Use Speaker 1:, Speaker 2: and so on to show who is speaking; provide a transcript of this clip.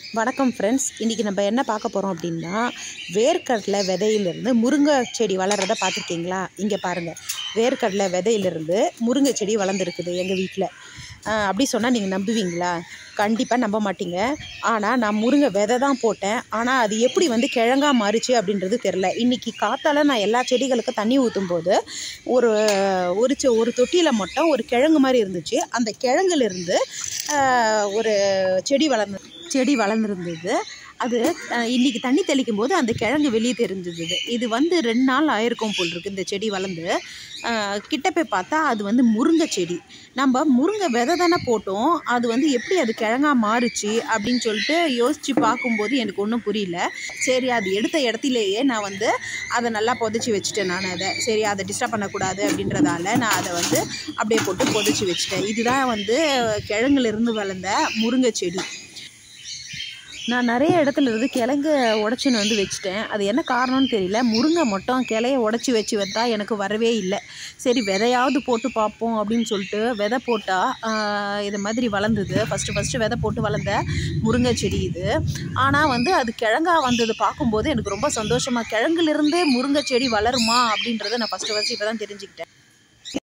Speaker 1: வணக்கம் ஃப்ரெண்ட்ஸ் இன்றைக்கி நம்ம என்ன பார்க்க போகிறோம் அப்படின்னா வேர்க்கடலை விதையிலிருந்து முருங்கை செடி வளர்கிறத பார்த்துருக்கீங்களா இங்கே பாருங்கள் வேர்க்கடலை விதையிலிருந்து முருங்கை செடி வளர்ந்துருக்குது எங்கள் வீட்டில் அப்படி சொன்னால் நீங்கள் நம்புவீங்களா கண்டிப்பாக நம்ப மாட்டீங்க ஆனால் நான் முருங்கை விதை தான் போட்டேன் ஆனால் அது எப்படி வந்து கிழங்கா மாறுச்சு அப்படின்றது தெரில இன்றைக்கி காத்தால நான் எல்லா செடிகளுக்கும் தண்ணி ஊற்றும் போது ஒரு ஒரு செ- ஒரு தொட்டியில் மட்டும் ஒரு கிழங்கு மாதிரி இருந்துச்சு அந்த கிழங்குலேருந்து ஒரு செடி வளர்ந்து செடி வளர்ந்துருந்தது அது அஹ், இன்னைக்கு தண்ணி தெளிக்கும் போது அந்த கிழங்கு வெளியே தெரிஞ்சது இது வந்து ரெண்டு நாள் ஆயிருக்கும் போல் இருக்கு இந்த செடி வளர்ந்து அஹ், கிட்ட போய் பார்த்தா அது வந்து முருங்கை செடி நம்ம முருங்கை விதை தானே போட்டோம் அது வந்து எப்படி அது கிழங்கா மாறுச்சு அப்படின்னு சொல்லிட்டு யோசித்து பார்க்கும்போது எனக்கு ஒன்றும் புரியல சரி அது எடுத்த இடத்துலையே நான் வந்து அதை நல்லா புதைச்சி வச்சுட்டேன் நான் அதை சரி அதை டிஸ்டர்ப் பண்ணக்கூடாது அப்படின்றதால நான் அதை வந்து அப்படியே போட்டு புதைச்சி வச்சுட்டேன் இதுதான் வந்து கிழங்குலேருந்து வளர்ந்த முருங்கை செடி நான் நிறைய இடத்துல இருந்து கிழங்க உடச்சின்னு வந்து வச்சுட்டேன் அது என்ன காரணம்னு தெரியல முருங்கை மட்டும் கிளைய உடச்சி வச்சு வந்தா எனக்கு வரவே இல்லை சரி விதையாவது போட்டு பார்ப்போம் அப்படின்னு சொல்லிட்டு விதை போட்டால் இது மாதிரி வளர்ந்தது ஃபஸ்ட்டு ஃபஸ்ட்டு விதை போட்டு வளர்ந்த முருங்கை செடி இது ஆனால் வந்து அது கிழங்கா வந்தது பார்க்கும்போது எனக்கு ரொம்ப சந்தோஷமாக கிழங்குலேருந்தே முருங்கை செடி வளருமா அப்படின்றத நான் ஃபஸ்ட்டு ஃபஸ்ட்டு இப்போ தான் தெரிஞ்சுக்கிட்டேன்